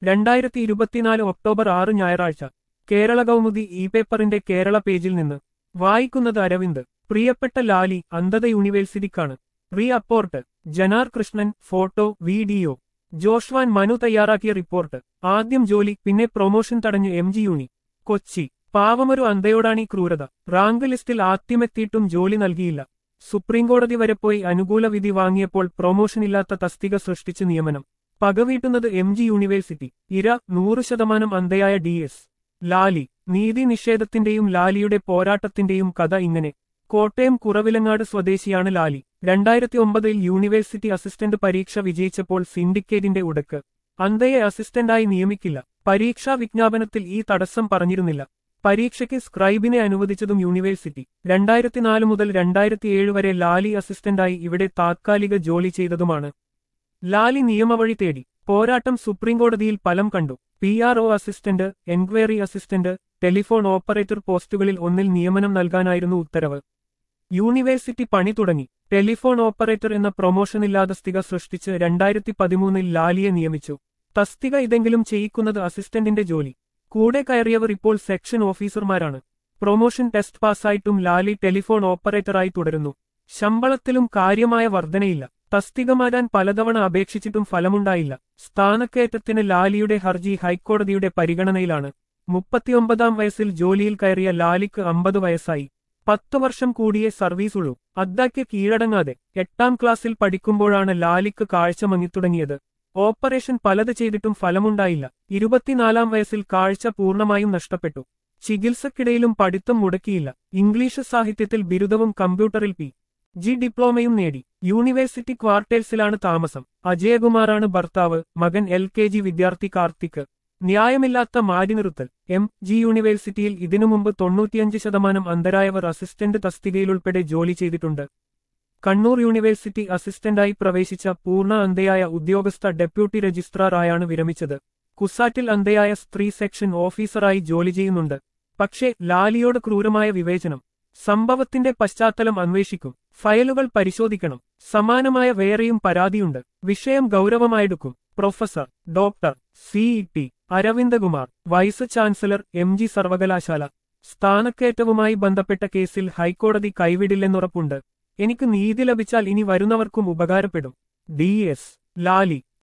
രണ്ടായിരത്തി ഇരുപത്തിനാല് ഒക്ടോബർ ആറ് ഞായറാഴ്ച കേരള കൗമുദി ഇ പേപ്പറിന്റെ കേരള പേജിൽ നിന്ന് വായിക്കുന്നത് അരവിന്ദ് പ്രിയപ്പെട്ട ലാലി അന്ധത യൂണിവേഴ്സിറ്റിക്കാണ് റീ അപ്പോർട്ട് ജനാർ കൃഷ്ണൻ ഫോട്ടോ വീഡിയോ ജോഷ്വാൻ മനു തയ്യാറാക്കിയ റിപ്പോർട്ട് ആദ്യം ജോലി പിന്നെ പ്രൊമോഷൻ തടഞ്ഞു എം ജി യൂണി കൊച്ചി പാവമൊരു അന്ധയോടാണീ ക്രൂരത റാങ്ക് ലിസ്റ്റിൽ ആദ്യമെത്തിയിട്ടും ജോലി നൽകിയില്ല സുപ്രീംകോടതി വരെ പോയി അനുകൂല വിധി വാങ്ങിയപ്പോൾ പ്രൊമോഷനില്ലാത്ത തസ്തിക സൃഷ്ടിച്ച് നിയമനം പകവീട്ടുന്നത് എം ജി യൂണിവേഴ്സിറ്റി ഇര നൂറ് ശതമാനം അന്ധയായ ഡി എസ് ലാലി നീതി നിഷേധത്തിന്റെയും ലാലിയുടെ പോരാട്ടത്തിന്റെയും കഥ ഇങ്ങനെ കോട്ടയം കുറവിലങ്ങാട് സ്വദേശിയാണ് ലാലി രണ്ടായിരത്തി ഒമ്പതിൽ യൂണിവേഴ്സിറ്റി അസിസ്റ്റന്റ് പരീക്ഷ വിജയിച്ചപ്പോൾ സിൻഡിക്കേറ്റിന്റെ ഉടക്ക് അന്ധയെ അസിസ്റ്റന്റായി നിയമിക്കില്ല പരീക്ഷാ വിജ്ഞാപനത്തിൽ ഈ തടസ്സം പറഞ്ഞിരുന്നില്ല പരീക്ഷയ്ക്ക് സ്ക്രൈബിനെ അനുവദിച്ചതും യൂണിവേഴ്സിറ്റി രണ്ടായിരത്തിനാല് മുതൽ രണ്ടായിരത്തിയേഴ് വരെ ലാലി അസിസ്റ്റന്റായി ഇവിടെ താത്കാലിക ജോലി ചെയ്തതുമാണ് ലാലി നിയമവഴി തേടി പോരാട്ടം സുപ്രീംകോടതിയിൽ ഫലം കണ്ടു P R O assistant enquiry assistant telephone operator പോസ്റ്റുകളിൽ ഒന്നിൽ നിയമനം നൽകാനായിരുന്നു ഉത്തരവ് യൂണിവേഴ്സിറ്റി പണി തുടങ്ങി ടെലിഫോൺ ഓപ്പറേറ്റർ എന്ന പ്രൊമോഷനില്ലാതെ തസ്തിക സൃഷ്ടിച്ച് രണ്ടായിരത്തി പതിമൂന്നിൽ ലാലിയെ നിയമിച്ചു തസ്തിക ഇതെങ്കിലും ചെയ്യിക്കുന്നത് അസിസ്റ്റന്റിന്റെ ജോലി കൂടെ കയറിയവർ ഇപ്പോൾ സെക്ഷൻ ഓഫീസർമാരാണ് പ്രൊമോഷൻ ടെസ്റ്റ് പാസ്സായിട്ടും ലാലി ടെലിഫോൺ ഓപ്പറേറ്ററായി തുടരുന്നു ശമ്പളത്തിലും കാര്യമായ വർധനയില്ല തസ്തിക മാറ്റാൻ പലതവണ അപേക്ഷിച്ചിട്ടും ഫലമുണ്ടായില്ല സ്ഥാനക്കയറ്റത്തിന് ലാലിയുടെ ഹർജി ഹൈക്കോടതിയുടെ പരിഗണനയിലാണ് മുപ്പത്തിയൊമ്പതാം വയസ്സിൽ ജോലിയിൽ കയറിയ ലാലിക്ക് അമ്പത് വയസ്സായി പത്തു വർഷം കൂടിയേ സർവീസുള്ളൂ അദ്ദയ്ക്ക് കീഴടങ്ങാതെ എട്ടാം ക്ലാസ്സിൽ പഠിക്കുമ്പോഴാണ് ലാലിക്ക് കാഴ്ച മങ്ങിത്തുടങ്ങിയത് ഓപ്പറേഷൻ പലത് ചെയ്തിട്ടും ഫലമുണ്ടായില്ല ഇരുപത്തിനാലാം വയസ്സിൽ കാഴ്ച പൂർണ്ണമായും നഷ്ടപ്പെട്ടു ചികിത്സക്കിടയിലും പഠിത്തം മുടക്കിയില്ല ഇംഗ്ലീഷ് സാഹിത്യത്തിൽ ബിരുദവും കമ്പ്യൂട്ടറിൽ പി ജി ഡിപ്ലോമയും നേടി യൂണിവേഴ്സിറ്റി ക്വാർട്ടേഴ്സിലാണ് താമസം അജയകുമാറാണ് ഭർത്താവ് മകൻ എൽ കെ ജി വിദ്യാർത്ഥി കാർത്തിക് ന്യായമില്ലാത്ത മാറ്റിനിറുത്തൽ എം ജി യൂണിവേഴ്സിറ്റിയിൽ ഇതിനു മുമ്പ് തൊണ്ണൂറ്റിയഞ്ച് ശതമാനം അന്തരായവർ അസിസ്റ്റന്റ് തസ്തികയിലുൾപ്പെടെ ജോലി ചെയ്തിട്ടുണ്ട് കണ്ണൂർ യൂണിവേഴ്സിറ്റി അസിസ്റ്റന്റായി പ്രവേശിച്ച പൂർണ്ണ അന്ധയായ ഉദ്യോഗസ്ഥ ഡെപ്യൂട്ടി രജിസ്ട്രാർ ആയാണ് വിരമിച്ചത് കുസാറ്റിൽ അന്ധയായ സ്ത്രീ സെക്ഷൻ ഓഫീസറായി ജോലി ചെയ്യുന്നുണ്ട് പക്ഷേ ലാലിയോട് ക്രൂരമായ വിവേചനം സംഭവത്തിന്റെ പശ്ചാത്തലം അന്വേഷിക്കും ഫയലുകൾ പരിശോധിക്കണം സമാനമായ വേറെയും പരാതിയുണ്ട് വിഷയം ഗൗരവമായെടുക്കും professor doctor C E T Aravindakumar vice chancellor M G സർവകലാശാല സ്ഥാനക്കയറ്റവുമായി ബന്ധപ്പെട്ട കേസിൽ ഹൈക്കോടതി കൈവിടില്ലെന്നുറപ്പുണ്ട് എനിക്ക് നീതി ലഭിച്ചാൽ ഇനി വരുന്നവർക്കും ഉപകാരപ്പെടും ഡി എസ് ലാലി